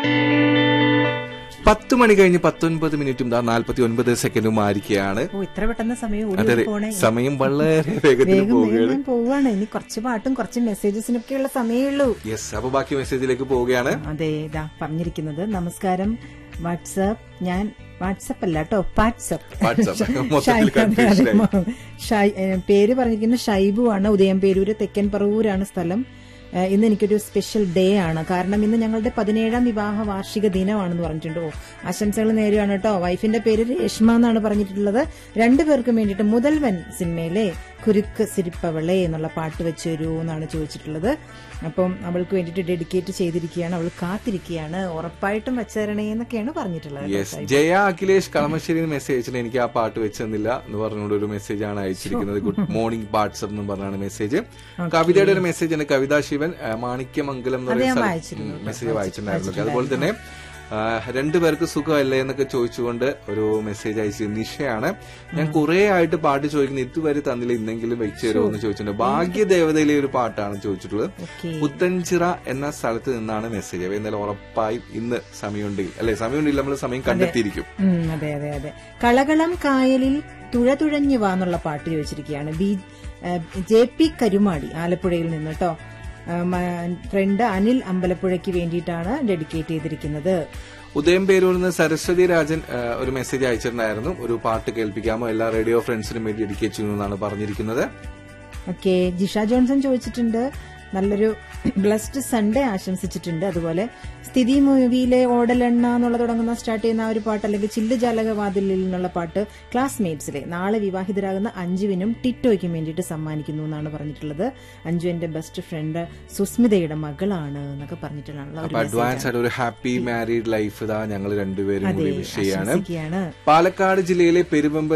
പത്ത് മണി കഴിഞ്ഞ് പത്തൊൻപത് മിനിറ്റും ദാ നാൽപ്പത്തി ഒൻപത് സെക്കൻഡും ആയിരിക്കുകയാണ് ഓ ഇത്ര പെട്ടെന്ന് സമയം അതെ ഓടി അതെ പോണേ സമയം വളരെ വേഗത്തിൽ വേഗം പോവുകയാണ് വേഗം പോവാണ് ഇനി കുറച്ച് പാട്ടും കുറച്ച് മെസ്സേജസിനൊക്കെയുള്ള സമയമേ യെസ് അപ്പൊ ബാക്കി മെസ്സേജിലേക്ക് പോവുകയാണ് അതെ ഇതാ പറഞ്ഞിരിക്കുന്നത് നമസ്കാരം വാട്സാപ്പ് ഞാൻ വാട്സപ്പ് അല്ല കേട്ടോ വാട്സപ്പ് വാട്സാപ്പ്. മൊത്തത്തിൽ confusion ആയി. പേര് പറഞ്ഞിരിക്കുന്നത് ഷൈബു ആണ് ഉദയം പേരൂര് തെക്കൻ പറവൂരാണ് സ്ഥലം ഏഹ് ഇന്ന് എനിക്കൊരു സ്പെഷ്യൽ ഡേ ആണ് കാരണം ഇന്ന് ഞങ്ങളുടെ പതിനേഴാം വിവാഹ വാർഷിക ദിനമാണെന്ന് പറഞ്ഞിട്ടുണ്ട് ഓ ആശംസകൾ നേരെയാണ് കേട്ടോ വൈഫിന്റെ പേര് രേഷ്മ എന്നാണ് പറഞ്ഞിട്ടുള്ളത് രണ്ടുപേർക്കും വേണ്ടിയിട്ട് മുതൽവൻ സിനിമയിലെ കുരുക്ക് സിരിപ്പവളെ എന്നുള്ള പാട്ട് വെച്ച് തരൂ എന്നാണ് ചോദിച്ചിട്ടുള്ളത് അപ്പം അവൾക്ക് വേണ്ടിയിട്ട് ഡെഡിക്കേറ്റ് ചെയ്തിരിക്കുകയാണ് അവൾ കാത്തിരിക്കുകയാണ് ഉറപ്പായിട്ടും വെച്ചേരണേ എന്നൊക്കെയാണ് പറഞ്ഞിട്ടുള്ളത് യെസ് ജയ അഖിലേഷ് കളമശ്ശേരി മെസ്സേജ് അയച്ചിട്ട് എനിക്ക് ആ പാട്ട് വെച്ചെന്നില്ല എന്ന് പറഞ്ഞുകൊണ്ട് ഒരു മെസ്സേജ് ആണ് അയച്ചിരിക്കുന്നത് ഗുഡ് മോർണിംഗ് വാട്സ്ആപ്പ് എന്ന് പറഞ്ഞാണ് മെസ്സേജ് കവിതയുടെ ഒരു മെസ്സേജ് ഉണ്ട് കവിതാ ശിവൻ ആ, മാണിക്യമംഗലം എന്ന് അത് ഞാൻ പറയുന്ന വായിച്ചിരുന്നു. മെസ്സേജ് വായിച്ചിട്ടുണ്ടായിരുന്നു അതുപോലെ തന്നെ ആ, രണ്ടുപേർക്ക് സുഖമല്ലേ എന്നൊക്കെ ചോദിച്ചുകൊണ്ട് ഒരു മെസ്സേജ് അയച്ചു നിഷയാണ് ഞാൻ കുറെ ആയിട്ട് പാട്ട് ചോദിക്കുന്നത് ഇതുവരെ തന്നില്ല ഇന്നെങ്കിലും വെച്ചു തരുമോ എന്ന് ചോദിച്ചിട്ടുണ്ട് ഭാഗ്യദേവതയിലെ ഒരു പാട്ടാണ് ചോദിച്ചിട്ടുള്ളത് ഓക്കെ പുത്തൻചിറ എന്ന സ്ഥലത്ത് നിന്നാണ് മെസ്സേജ് അപ്പൊ എന്തായാലും ഉറപ്പായും ഇന്ന് സമയമുണ്ടെങ്കിൽ അല്ലെ സമയമുണ്ടെങ്കിൽ നമ്മൾ സമയം കണ്ടെത്തിയിരിക്കും ഉം, അതെ അതെ അതെ കളകളം കായലിൽ തുഴ തുഴഞ്ഞു വാ എന്നുള്ള പാട്ട് ചോദിച്ചിരിക്കുകയാണ് B uh, J P Karumadi ആലപ്പുഴയിൽ നിന്ന് കേട്ടോ ഫ്രണ്ട് അനിൽ അമ്പലപ്പുഴയ്ക്ക് വേണ്ടിയിട്ടാണ് ഡെഡിക്കേറ്റ് ചെയ്തിരിക്കുന്നത് ഉദയം പേരൂരിൽ നിന്ന് സരസ്വതി രാജൻ ആ, ഒരു മെസ്സേജ് അയച്ചിട്ടുണ്ടായിരുന്നു ഒരു പാട്ട് കേൾപ്പിക്കാമോ എല്ലാ റേഡിയോ ഫ്രണ്ട്സിനും വേണ്ടി ഡെഡിക്കേറ്റ് ചെയ്യുന്നു എന്നാണ് പറഞ്ഞിരിക്കുന്നത് ഓക്കെ ജിഷ ജോൺസൺ ചോദിച്ചിട്ടുണ്ട് നല്ലൊരു ബ്ലസ്ഡ് സൺഡേ ആശംസിച്ചിട്ടുണ്ട് അതുപോലെ സ്ഥിതി മൂവിയിലെ ഓടലെണ്ണ എന്നുള്ള തുടങ്ങുന്ന സ്റ്റാർട്ട് ചെയ്യുന്ന ആ ഒരു പാട്ട് അല്ലെങ്കിൽ ചില്ല് ജാലകവാതിലിൽ നിന്നുള്ള പാട്ട് ക്ലാസ്മേറ്റ്സിലെ നാളെ വിവാഹിതരാകുന്ന അഞ്ജുവിനും ടിറ്റോയ്ക്കും വേണ്ടിയിട്ട് സമ്മാനിക്കുന്നു എന്നാണ് പറഞ്ഞിട്ടുള്ളത് അഞ്ജു എന്റെ ബെസ്റ്റ് ഫ്രണ്ട് സുസ്മിതയുടെ മകളാണ് എന്നൊക്കെ പറഞ്ഞിട്ടുള്ള അപ്പൊ അഡ്വാൻസ് ആയിട്ട് ഒരു ഹാപ്പി മാരീഡ് ലൈഫ് ഇതാ ഞങ്ങൾ രണ്ടുപേരും കൂടി വിഷ് ചെയ്യാണ് ഒരു പാലക്കാട് പാലക്കാട് ജില്ലയിലെ പെരുവമ്പ